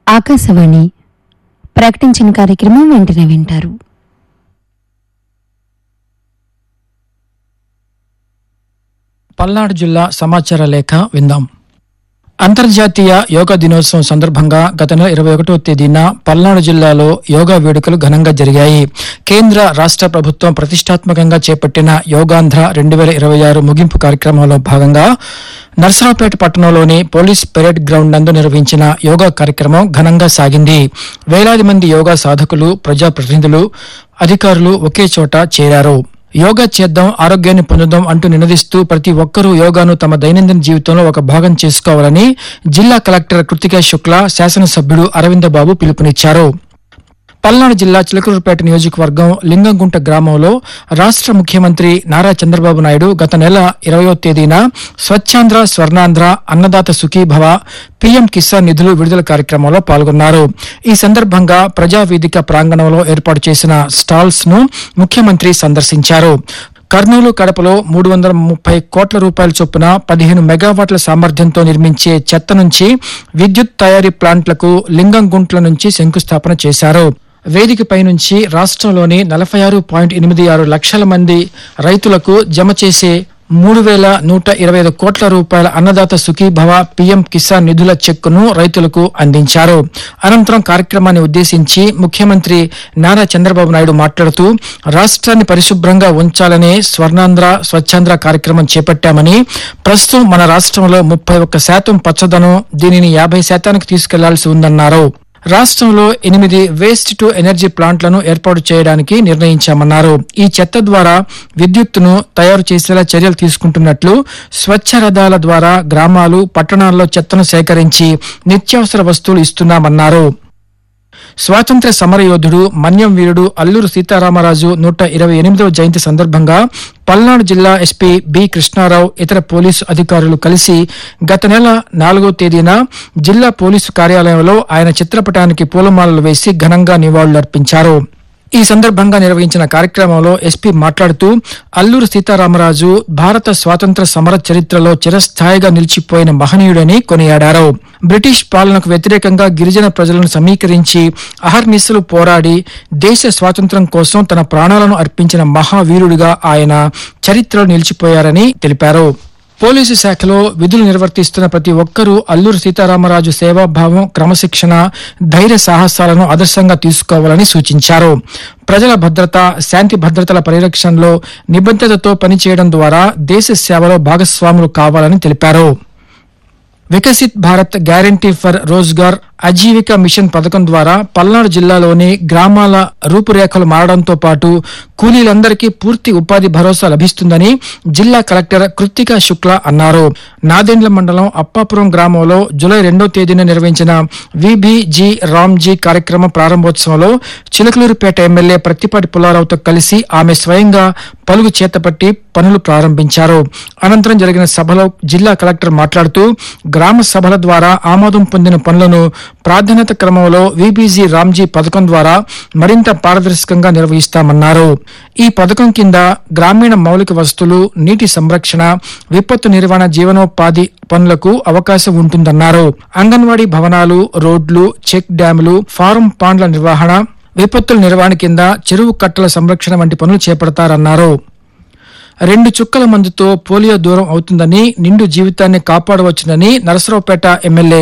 ఆకాశవాణి ప్రకటించిన కార్యక్రమం వెంటనే వింటారు పల్నాడు జిల్లా సమాచార లేఖ విందాం అంతర్జాతీయ యోగా దినోత్సవం సందర్భంగా గత నెల ఇరవై ఒకటో తేదీన పల్నాడు జిల్లాలో యోగా వేడుకలు ఘనంగా జరిగాయి కేంద్ర రాష్ట్ర ప్రభుత్వం ప్రతిష్టాత్మకంగా చేపట్టిన యోగాంధ్ర రెండు వేల ఇరవై ఆరు ముగింపు కార్యక్రమంలో భాగంగా నర్సరావుపేట పట్టణంలోని పోలీస్ పెరేడ్ గ్రౌండ్ నందు నిర్వహించిన యోగా కార్యక్రమం ఘనంగా సాగింది వేలాది మంది యోగా సాధకులు ప్రజాప్రతినిధులు అధికారులు ఒకే చోట చేరారు యోగా చేద్దాం ఆరోగ్యాన్ని పొందుదాం అంటూ నినదిస్తూ ప్రతి ఒక్కరూ యోగాను తమ దైనందిన జీవితంలో ఒక భాగం చేసుకోవాలని జిల్లా కలెక్టర్ కృతికా శుక్లా శాసనసభ్యుడు అరవిందబాబు పిలుపునిచ్చారు పల్నాడు జిల్లా చిలకలూరుపేట నియోజకవర్గం లింగంగుంట గ్రామంలో రాష్ట్ర ముఖ్యమంత్రి నారా చంద్రబాబు నాయుడు గత నెల ఇరవయో తేదీన స్వచ్ఛాంధ్ర స్వర్ణాంధ్ర అన్నదాత సుఖీభవ పీఎం కిసాన్ నిధులు విడుదల కార్యక్రమంలో పాల్గొన్నారు ఈ సందర్భంగా ప్రజావేదిక ప్రాంగణంలో ఏర్పాటు చేసిన స్టాల్స్ ను ముఖ్యమంత్రి సందర్శించారు కర్నూలు కడపలో మూడు వందల ముప్పై కోట్ల రూపాయల చొప్పున పదిహేను మెగావాట్ల సామర్థ్యంతో నిర్మించే చెత్త నుంచి విద్యుత్ తయారీ ప్లాంట్లకు లింగంగుంట్ల నుంచి శంకుస్థాపన చేశారు వేదికపై నుంచి రాష్ట్రంలోని నలభై ఆరు పాయింట్ ఎనిమిది ఆరు లక్షల మంది రైతులకు జమ చేసే మూడు వేల నూట ఇరవై ఐదు కోట్ల రూపాయల అన్నదాత సుఖీభవ పీఎం కిసాన్ నిధుల చెక్కును రైతులకు అందించారు అనంతరం కార్యక్రమాన్ని ఉద్దేశించి ముఖ్యమంత్రి నారా చంద్రబాబు నాయుడు మాట్లాడుతూ రాష్ట్రాన్ని పరిశుభ్రంగా ఉంచాలనే స్వర్ణాంధ్ర స్వచ్ఛాంధ్ర కార్యక్రమం చేపట్టామని ప్రస్తుతం మన రాష్ట్రంలో ముప్పై ఒక్క శాతం పచ్చదనం దీనిని యాభై శాతానికి తీసుకెళ్లాల్సి ఉందన్నారు రాష్ట్రంలో ఎనిమిది వేస్ట్ టు ఎనర్జీ ప్లాంట్లను ఏర్పాటు చేయడానికి నిర్ణయించామన్నారు ఈ చెత్త ద్వారా విద్యుత్తును తయారు చేసేలా చర్యలు తీసుకుంటున్నట్లు స్వచ్ఛ రథాల ద్వారా గ్రామాలు పట్టణాల్లో చెత్తను సేకరించి నిత్యావసర వస్తువులు ఇస్తున్నామన్నారు స్వాతంత్ర్య సమరయోధుడు మన్యం వీరుడు అల్లూరు సీతారామరాజు నూట ఇరవై ఎనిమిదవ జయంతి సందర్భంగా పల్నాడు జిల్లా ఎస్పీ బి కృష్ణారావు ఇతర పోలీసు అధికారులు కలిసి గత నెల నాలుగో తేదీన జిల్లా పోలీసు కార్యాలయంలో ఆయన చిత్రపటానికి పూలమాలలు వేసి ఘనంగా నివాళులర్పించారు ఈ సందర్భంగా నిర్వహించిన కార్యక్రమంలో ఎస్పీ మాట్లాడుతూ అల్లూరు సీతారామరాజు భారత స్వాతంత్ర సమర చరిత్రలో చిరస్థాయిగా నిలిచిపోయిన మహనీయుడని కొనియాడారు బ్రిటిష్ పాలనకు వ్యతిరేకంగా గిరిజన ప్రజలను సమీకరించి అహర్నిశలు పోరాడి దేశ స్వాతంత్ర్యం కోసం తన ప్రాణాలను అర్పించిన మహావీరుడిగా ఆయన చరిత్రలో నిలిచిపోయారని తెలిపారు పోలీసు శాఖలో విధులు నిర్వర్తిస్తున్న ప్రతి ఒక్కరూ అల్లూరు సీతారామరాజు సేవాభావం క్రమశిక్షణ ధైర్య సాహసాలను ఆదర్శంగా తీసుకోవాలని సూచించారు ప్రజల భద్రత శాంతి భద్రతల పరిరక్షణలో నిబద్ధతతో పనిచేయడం ద్వారా దేశ సేవలో భాగస్వాములు కావాలని తెలిపారు Viksit Bharat guarantee for Rozgar Ajeevika mission పథకం ద్వారా పల్నాడు జిల్లాలోని గ్రామాల రూపురేఖలు మారడంతో పాటు కూలీలందరికీ పూర్తి ఉపాధి భరోసా లభిస్తుందని జిల్లా కలెక్టర్ కృత్తికా శుక్లా అన్నారు నాదెండ్ల మండలం అప్పాపురం గ్రామంలో జూలై రెండో తేదీన నిర్వహించిన విబిజి రామ్జీ కార్యక్రమ ప్రారంభోత్సవంలో చిలకలూరుపేట ఎమ్మెల్యే ప్రత్తిపాటి పుల్లారావుతో కలిసి ఆమె స్వయంగా పలుగు చేతపట్టి పనులు ప్రారంభించారు అనంతరం జరిగిన సభలో జిల్లా కలెక్టర్ మాట్లాడుతూ గ్రామ సభల ద్వారా ఆమోదం పొందిన పనులను ప్రాధాన్యత క్రమంలో విబిజి రామ్జీ పథకం ద్వారా మరింత పారదర్శకంగా నిర్వహిస్తామన్నారు ఈ పథకం కింద గ్రామీణ మౌలిక వస్తువులు నీటి సంరక్షణ విపత్తు నిర్వహణ జీవనోపాధి పనులకు అవకాశం ఉంటుందన్నారు అంగన్వాడీ భవనాలు రోడ్లు చెక్ డ్యాములు ఫారం పాండ్ల నిర్వహణ విపత్తుల నిర్వహణ కింద చెరువు కట్టల సంరక్షణ వంటి పనులు చేపడతారన్నారు రెండు చుక్కల మందుతో పోలియో దూరం అవుతుందని నిండు జీవితాన్ని కాపాడవచ్చునని నరసరావుపేట ఎమ్మెల్యే